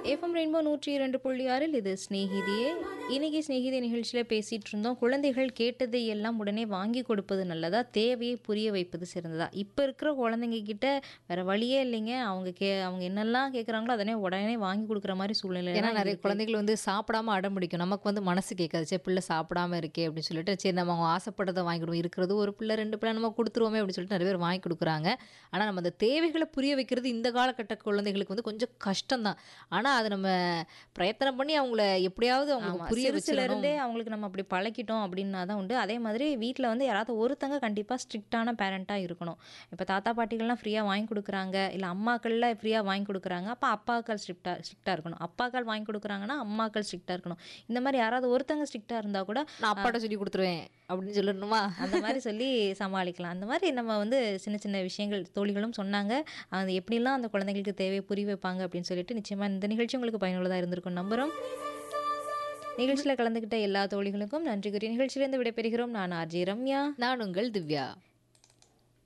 FM rainbow நூற்றி இரண்டு புள்ளி ஆறில் இது ஸ்நேகிதியே இன்னைக்கு ஸ்நேகிதி நிகழ்ச்சியில் பேசிகிட்டு இருந்தோம் குழந்தைகள் கேட்டதை எல்லாம் உடனே வாங்கி கொடுப்பது நல்லதா தேவையை புரிய வைப்பது சிறந்ததா இப்போ இருக்கிற குழந்தைங்க கிட்ட வேற வழியே இல்லைங்க அவங்க கே அவங்க என்னெல்லாம் கேட்குறாங்களோ அதனே உடனே வாங்கி கொடுக்குற மாதிரி சூழ்நிலை ஏன்னா நிறைய குழந்தைகள் வந்து சாப்பிடாம அடம் பிடிக்கும் நமக்கு வந்து மனசு கேட்காது சே பிள்ளை சாப்பிடாம இருக்கே அப்படின்னு சொல்லிட்டு சரி நம்ம அவங்க ஆசைப்பட்டதை வாங்கிடுவோம் இருக்கிறது ஒரு பிள்ளை ரெண்டு பிள்ளை நம்ம கொடுத்துருவோமே அப்படின்னு சொல்லிட்டு நிறைய பேர் வாங்கி கொடுக்குறாங்க ஆனால் நம்ம அந்த தேவைகளை புரிய வைக்கிறது இந்த காலகட்ட குழந்தைகளுக்கு வந்து கொஞ்சம் கஷ்டம்தான் ஆனால் அதை நம்ம பிரயத்தனம் பண்ணி அவங்கள எப்படியாவது அவங்களுக்கு புரிய சிறுசுல வச்சிடணும் இருந்தே அவங்களுக்கு நம்ம அப்படி பழக்கிட்டோம் அப்படின்னா தான் உண்டு அதே மாதிரி வீட்டில் வந்து யாராவது ஒருத்தங்க கண்டிப்பாக ஸ்ட்ரிக்டான பேரண்ட்டாக இருக்கணும் இப்போ தாத்தா பாட்டிகள்லாம் ஃப்ரீயாக வாங்கி கொடுக்குறாங்க இல்லை அம்மாக்கள்ல ஃப்ரீயாக வாங்கி கொடுக்குறாங்க அப்போ அப்பாக்கள் ஸ்ட்ரிக்டாக ஸ்ட்ரிக்டாக இருக்கணும் அப்பாக்கள் வாங்கி கொடுக்குறாங்கன்னா அம்மாக்கள் ஸ்ட்ரிக்டாக இருக்கணும் இந்த மாதிரி யாராவது ஒருத்தங்க ஸ்ட்ரிக்டாக இருந்தால் கூட நான் அப்பாட்ட சொல்லி கொடுத்துருவேன் அப்படின்னு சொல்லணுமா அந்த மாதிரி சொல்லி சமாளிக்கலாம் அந்த மாதிரி நம்ம வந்து சின்ன சின்ன விஷயங்கள் தோழிகளும் சொன்னாங்க அது எப்படிலாம் அந்த குழந்தைங்களுக்கு தேவையை புரிய வைப்பாங்க அப்படின்னு சொல்லிட்டு நிச்சயமாக இந்த நிகழ்ச்சி உங்களுக்கு பயனுள்ளதாக இருந்திருக்கும் நம்புகிறோம் நிகழ்ச்சியில் கலந்துக்கிட்ட எல்லா தோழிகளுக்கும் நன்றி கூறி நிகழ்ச்சியிலிருந்து விடைபெறுகிறோம் நான் ஆர்ஜி ரம்யா நான் உங்கள் திவ்யா